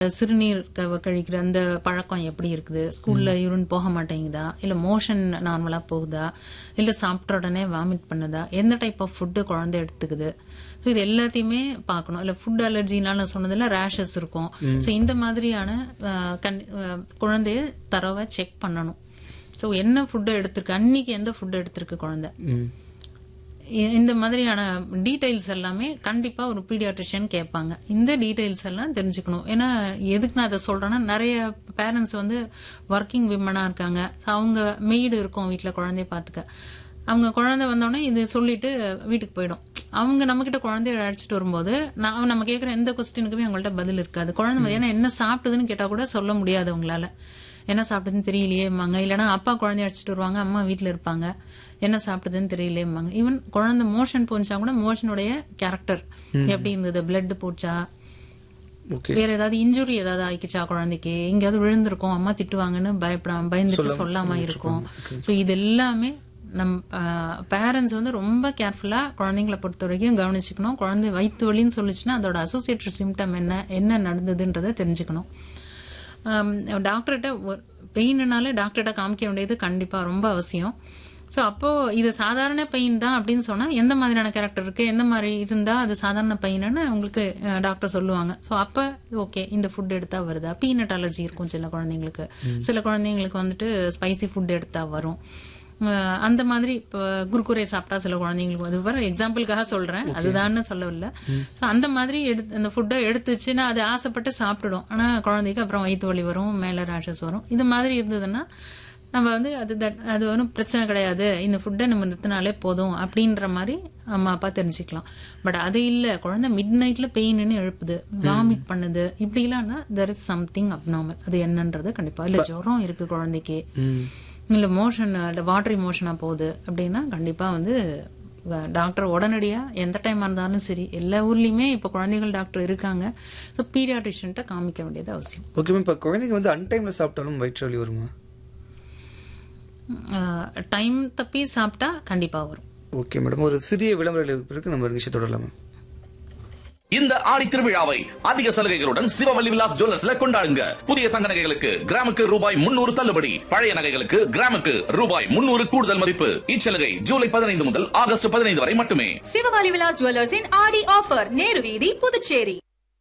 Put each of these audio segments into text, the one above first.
சிறுநீர் க- கழிக்கிற அந்த பழக்கம் எப்படி இருக்குது ஸ்கூல்ல யூரின் போக மாட்டேங்குதா இல்ல மோஷன் நார்மலா போகுதா இல்ல சாப்பிட்ட உடனே வாமிட் பண்ணுதா எந்த டைப் ஆஃப் ஃபுட்டு குழந்தை எடுத்துக்குது ஸோ இது எல்லாத்தையுமே பார்க்கணும் இல்ல ஃபுட் அலர்ஜினால நான் சொன்னதுல ரேஷஸ் இருக்கும் ஸோ இந்த மாதிரியான அஹ், கண்- அஹ், குழந்தைய தரவா செக் பண்ணணும் ஸோ என்ன ஃபுட்டு எடுத்திருக்கு அன்னைக்கு எந்த ஃபுட்டு எடுத்திருக்கு குழந்தை ம் இ- இந்த மாதிரியான டீடைல்ஸ் எல்லாமே கண்டிப்பா ஒரு பீடியாட்ரிஷியன் கேட்பாங்க இந்த டீடைல்ஸ் எல்லாம் தெரிஞ்சுக்கணும் ஏன்னா எதுக்கு நான் அதை சொல்றேன்னா நிறைய பேரண்ட்ஸ் வந்து ஒர்க்கிங் விமனா இருக்காங்க So, அவங்க மெய்டு இருக்கும் வீட்ல குழந்தைய பாத்துக்க அவங்க குழந்தை வந்தோடனே இது சொல்லிட்டு வீட்டுக்கு போயிடும் அவங்க நம்ம கிட்ட குழந்தைய அழைச்சிட்டு வரும்போது நான் நம்ம கேட்குற எந்த கொஸ்டினுக்குமே அவங்கள்ட்ட பதில் இருக்காது குழந்தை ஏன்னா என்ன சாப்பிட்டதுன்னு கேட்டா கூட சொல்ல முடியாது அவங்களால என்ன சாப்பிட்டதுன்னு தெரியலையேம்பாங்க இல்லைன்னா அப்பா குழந்தைய அழைச்சிட்டு வருவாங்க அம்மா வீட்டில் இருப்பாங்க என்ன சாப்பிட்டதுன்னு தெரியலையேம்பாங்க ஈவன் குழந்தை மோஷன் போச்சா கூட மோஷனுடைய கேரக்டர் எப்படி இருந்தது பிளட் போச்சா ஓகே வேற ஏதாவது இன்ஜுரி ஏதாவது ஆயிக்குச்சா குழந்தைக்கு எங்கேயாவது விழுந்திருக்கும் அம்மா திட்டுவாங்கன்னு பயப்படாம பயந்துட்டு சொல்லாம இருக்கும் ஸோ இது எல்லாமே நம் பேரண்ட்ஸ் வந்து ரொம்ப கேர்ஃபுல்லா குழந்தைங்களை பொறுத்த வரைக்கும் கவனிச்சுக்கணும் குழந்தை வயிற்று வலின்னு சொல்லிச்சுன்னா அதோட அசோசியேட்டட் சிம்டம் என்ன என்ன நடந்ததுன்றதை தெரிஞ்சுக்கணும் டாக்டர்கிட்ட பெயின்னால டாக்டர்கிட்ட காமிக்க வேண்டியது கண்டிப்பா ரொம்ப அவசியம் ஸோ அப்போ இது சாதாரண பெயின் தான் அப்படின்னு சொன்னா எந்த மாதிரியான கேரக்டர் இருக்கு எந்த மாதிரி இருந்தா அது சாதாரண பெயின்னு உங்களுக்கு டாக்டர் சொல்லுவாங்க ஸோ அப்ப ஓகே இந்த ஃபுட் எடுத்தா வருதா பீனட் அலர்ஜி இருக்கும் சில குழந்தைங்களுக்கு சில குழந்தைங்களுக்கு வந்துட்டு ஸ்பைசி ஃபுட் எடுத்தா வரும் அஹ் அந்த மாதிரி இப்போ குறுக்குரே சாப்பிட்டா சில குழந்தைங்களுக்கு அது வர எக்ஸாம்பிளுக்காக சொல்றேன் அதுதான்னு சொல்லவில்லை ஸோ அந்த மாதிரி எடுத்து அந்த ஃபுட்டை எடுத்துச்சுன்னா அது ஆசைப்பட்டு சாப்பிட்டுடும் ஆனா குழந்தைக்கு அப்புறம் வயிற்று வலி வரும் மேல ரேஷஸ் வரும் இது மாதிரி இருந்ததுன்னா நம்ம வந்து அது that- அது ஒன்றும் பிரச்சனை கிடையாது இந்த ஃபுட்டை நம்ம நிறுத்தினாலே போதும் அப்படின்ற மாதிரி அம்மா அப்பா தெரிஞ்சுக்கலாம் பட் அது இல்ல குழந்தை மிட் நைட்ல பெயின்னு எழுப்புது வாமிட் பண்ணுது இப்படிலாம்னா தெர் இஸ் சம்திங் அப்நார்மல் அது என்னன்றது கண்டிப்பா இல்ல ஜுரம் இருக்கு குழந்தைக்கு ம் இல்ல மோஷன் வாட்டரி மோஷனா போகுது அப்படின்னா கண்டிப்பா வந்து டாக்டர் உடனடியா எந்த டைமா இருந்தாலும் சரி எல்லா ஊர்லயுமே இப்ப குழந்தைகள் டாக்டர் இருக்காங்க ஸோ பீடியாட்ரிஷியன்ட்ட காமிக்க வேண்டியது அவசியம் ஓகே மேம் இப்போ குழந்தைங்க வந்து அன்டைமில் சாப்பிட்டாலும் வயிற்று வலி வருமா டைம் தப்பி சாப்பிட்டா கண்டிப்பா வரும் ஓகே மேடம் ஒரு சிறிய விளம்பர பிறகு நம்ம நிகழ்ச்சி தொடரலாம் மேம் இந்த ஆடி திருவிழாவை அதிக சலுகைகளுடன் சிவவல்லி விலாஸ் ஜுவல்லர்ஸ்ல கொண்டாடுங்க புதிய தங்க நகைகளுக்கு கிராமுக்கு ரூபாய் முன்னூறு தள்ளுபடி பழைய நகைகளுக்கு கிராமுக்கு ரூபாய் முன்னூறு கூடுதல் மதிப்பு இச்சலுகை ஜூலை பதினைந்து முதல் ஆகஸ்ட் பதினைந்து வரை மட்டுமே சிவகாலி விலாஸ் ஜுவல்லர்ஸின் ஆடி ஆஃபர் நேரு வீதி புதுச்சேரி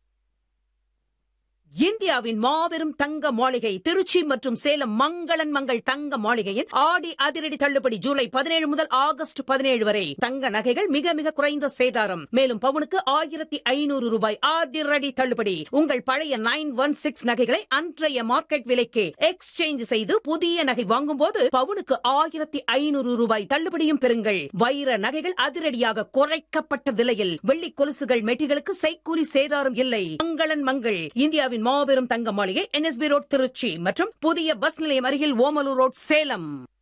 இந்தியாவின் மாபெரும் தங்க மாளிகை திருச்சி மற்றும் சேலம் மங்களன் மங்கள் தங்க மாளிகையின் ஆடி அதிரடி தள்ளுபடி ஜூலை பதினேழு முதல் ஆகஸ்ட் பதினேழு வரை தங்க நகைகள் மிக மிக குறைந்த சேதாரம் மேலும் பவுனுக்கு ஆயிரத்தி ஐநூறு ரூபாய் அதிரடி தள்ளுபடி உங்கள் பழைய நைன் ஒன் சிக்ஸ் நகைகளை அன்றைய மார்க்கெட் விலைக்கு எக்ஸ்சேஞ்ச் செய்து புதிய நகை வாங்கும் போது பவுனுக்கு ஆயிரத்தி ஐநூறு ரூபாய் தள்ளுபடியும் பெறுங்கள் வைர நகைகள் அதிரடியாக குறைக்கப்பட்ட விலையில் வெள்ளி கொலுசுகள் மெட்டிகளுக்கு செய்கூலி சேதாரம் இல்லை மங்களன் மங்கள் இந்தியாவின் மாபெரும் தங்க மாளிகை என்எஸ்பி ரோட் திருச்சி மற்றும் புதிய பஸ் நிலையம் அருகில் ஓமலூர் ரோட் சேலம்